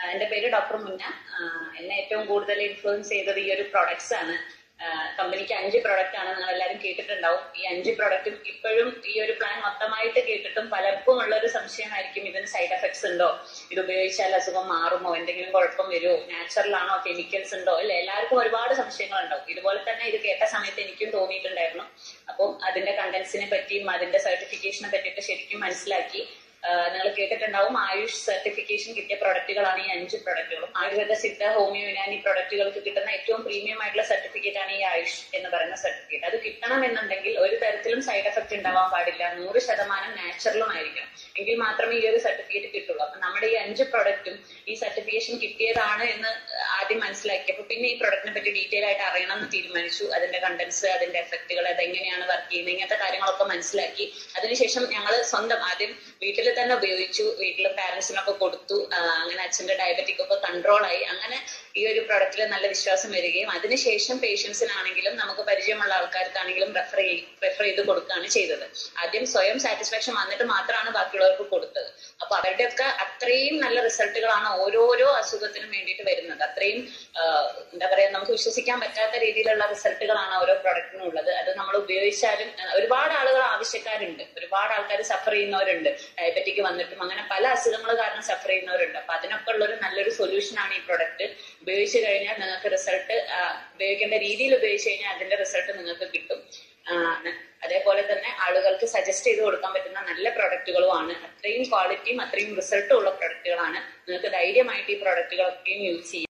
എന്റെ പേര് ഡോക്ടർ മുന്ന ആഹ് എന്നെ ഏറ്റവും കൂടുതൽ ഇൻഫ്ലുവൻസ് ചെയ്തത് ഈ ഒരു പ്രൊഡക്ട്സ് ആണ് ആഹ് കമ്പനിക്ക് അഞ്ച് പ്രൊഡക്റ്റ് ആണ് നിങ്ങൾ എല്ലാവരും കേട്ടിട്ടുണ്ടാവും ഈ അഞ്ച് പ്രൊഡക്റ്റും ഇപ്പോഴും ഈ ഒരു പ്ലാൻ മൊത്തമായിട്ട് കേട്ടിട്ടും പലർക്കും ഉള്ള ഒരു സംശയമായിരിക്കും ഇതിന് സൈഡ് എഫക്ട്സ് ഉണ്ടോ ഇത് ഉപയോഗിച്ചാൽ അസുഖം മാറുമോ എന്തെങ്കിലും കുഴപ്പം വരുമോ നാച്ചുറൽ ആണോ കെമിക്കൽസ് ഉണ്ടോ അല്ലെ എല്ലാവർക്കും ഒരുപാട് സംശയങ്ങൾ ഉണ്ടാവും ഇതുപോലെ തന്നെ ഇത് കേട്ട സമയത്ത് എനിക്കും തോന്നിയിട്ടുണ്ടായിരുന്നു അപ്പം അതിന്റെ കണ്ടന്റ്സിനെ പറ്റിയും അതിന്റെ സർട്ടിഫിക്കേഷനെ പറ്റിയിട്ട് ശരിക്കും മനസ്സിലാക്കി നിങ്ങൾ കേട്ടിട്ടുണ്ടാവും ആയുഷ് സർട്ടിഫിക്കേഷൻ കിട്ടിയ പ്രൊഡക്റ്റുകളാണ് ഈ അഞ്ച് പ്രൊഡക്റ്റുകളും ആയുർവേദ സിദ്ധ ഹോമിയോ യുനാനി പ്രൊഡക്റ്റുകൾക്ക് കിട്ടുന്ന ഏറ്റവും പ്രീമിയം ആയിട്ടുള്ള സർട്ടിഫിക്കറ്റ് ആണ് ഈ ആയുഷ് എന്ന് പറയുന്ന സർട്ടിഫിക്കറ്റ് അത് കിട്ടണമെന്നുണ്ടെങ്കിൽ ഒരു തരത്തിലും സൈഡ് എഫക്ട് ഉണ്ടാവാൻ പാടില്ല നൂറ് ശതമാനം നാച്ചുറലും ആയിരിക്കണം എങ്കിൽ മാത്രമേ ഈ ഒരു സർട്ടിഫിക്കറ്റ് കിട്ടുള്ളൂ അപ്പൊ നമ്മുടെ ഈ അഞ്ച് പ്രൊഡക്റ്റും ഈ സർട്ടിഫിക്കേഷൻ കിട്ടിയതാണ് എന്ന് ആദ്യം മനസ്സിലാക്കിയപ്പോൾ പിന്നെ ഈ പ്രൊഡക്റ്റിനെ പറ്റി ഡീറ്റെയിൽ ആയിട്ട് അറിയണം എന്ന് തീരുമാനിച്ചു അതിന്റെ കണ്ടന്റ്സ് അതിന്റെ എഫക്റ്റുകൾ അതെങ്ങനെയാണ് വർക്ക് ചെയ്യുന്നത് ഇങ്ങനത്തെ കാര്യങ്ങളൊക്കെ മനസ്സിലാക്കി അതിനുശേഷം ഞങ്ങൾ സ്വന്തം ആദ്യം വീട്ടിൽ തന്നെ ഉപയോഗിച്ചു വീട്ടിൽ പാരന്റ്സിനൊക്കെ കൊടുത്തു ആ, അങ്ങനെ അച്ഛന്റെ ഡയബറ്റിക് ഒക്കെ കൺട്രോൾ ആയി അങ്ങനെ ഈ ഒരു പ്രൊഡക്റ്റിൽ നല്ല വിശ്വാസം വരികയും അതിനുശേഷം പേഷ്യൻസിനാണെങ്കിലും നമുക്ക് പരിചയമുള്ള ആൾക്കാർക്കാണെങ്കിലും റെഫർ റെഫർ ചെയ്ത് കൊടുക്കുകയാണ് ചെയ്തത് ആദ്യം സ്വയം സാറ്റിസ്ഫാക്ഷൻ വന്നിട്ട് മാത്രമാണ് ബാക്കിയുള്ളവർക്ക് കൊടുത്തത് അപ്പൊ അവരുടെയൊക്കെ അത്രയും നല്ല റിസൾട്ടുകളാണ് ഓരോരോ അസുഖത്തിനും വേണ്ടിയിട്ട് വരുന്നത് അത്രയും ആ, എന്താ പറയാ നമുക്ക് വിശ്വസിക്കാൻ പറ്റാത്ത രീതിയിലുള്ള റിസൾട്ടുകളാണ് ഓരോ പ്രൊഡക്റ്റിനും ഉള്ളത് അത് നമ്മൾ ഉപയോഗിച്ചാലും ആ, ഒരുപാട് ആളുകൾ ആവശ്യക്കാരുണ്ട് ഒരുപാട് ആൾക്കാർ സഫർ ചെയ്യുന്നവരുണ്ട് ഡയബറ്റിക് വന്നിട്ടും അങ്ങനെ പല അസുഖങ്ങൾ കാരണം സഫർ ചെയ്യുന്നവരുണ്ട് അപ്പൊ അതിനൊക്കെ ഉള്ള ഒരു നല്ലൊരു സൊല്യൂഷൻ ആണ് ഈ പ്രൊഡക്റ്റ് ഉപയോഗിച്ച് കഴിഞ്ഞാൽ നിങ്ങൾക്ക് റിസൾട്ട് ഉപയോഗിക്കേണ്ട രീതിയിൽ ഉപയോഗിച്ച് കഴിഞ്ഞാൽ അതിന്റെ റിസൾട്ട് നിങ്ങൾക്ക് കിട്ടും ആ, അതേപോലെ തന്നെ ആളുകൾക്ക് സജസ്റ്റ് ചെയ്ത് കൊടുക്കാൻ പറ്റുന്ന നല്ല പ്രൊഡക്റ്റുകളുമാണ് അത്രയും ക്വാളിറ്റിയും അത്രയും റിസൾട്ടും ഉള്ള പ്രൊഡക്റ്റുകളാണ് നിങ്ങൾക്ക് ധൈര്യമായിട്ട് ഈ പ്രൊഡക്റ്റുകളൊക്കെയും യൂസ് ചെയ്യാം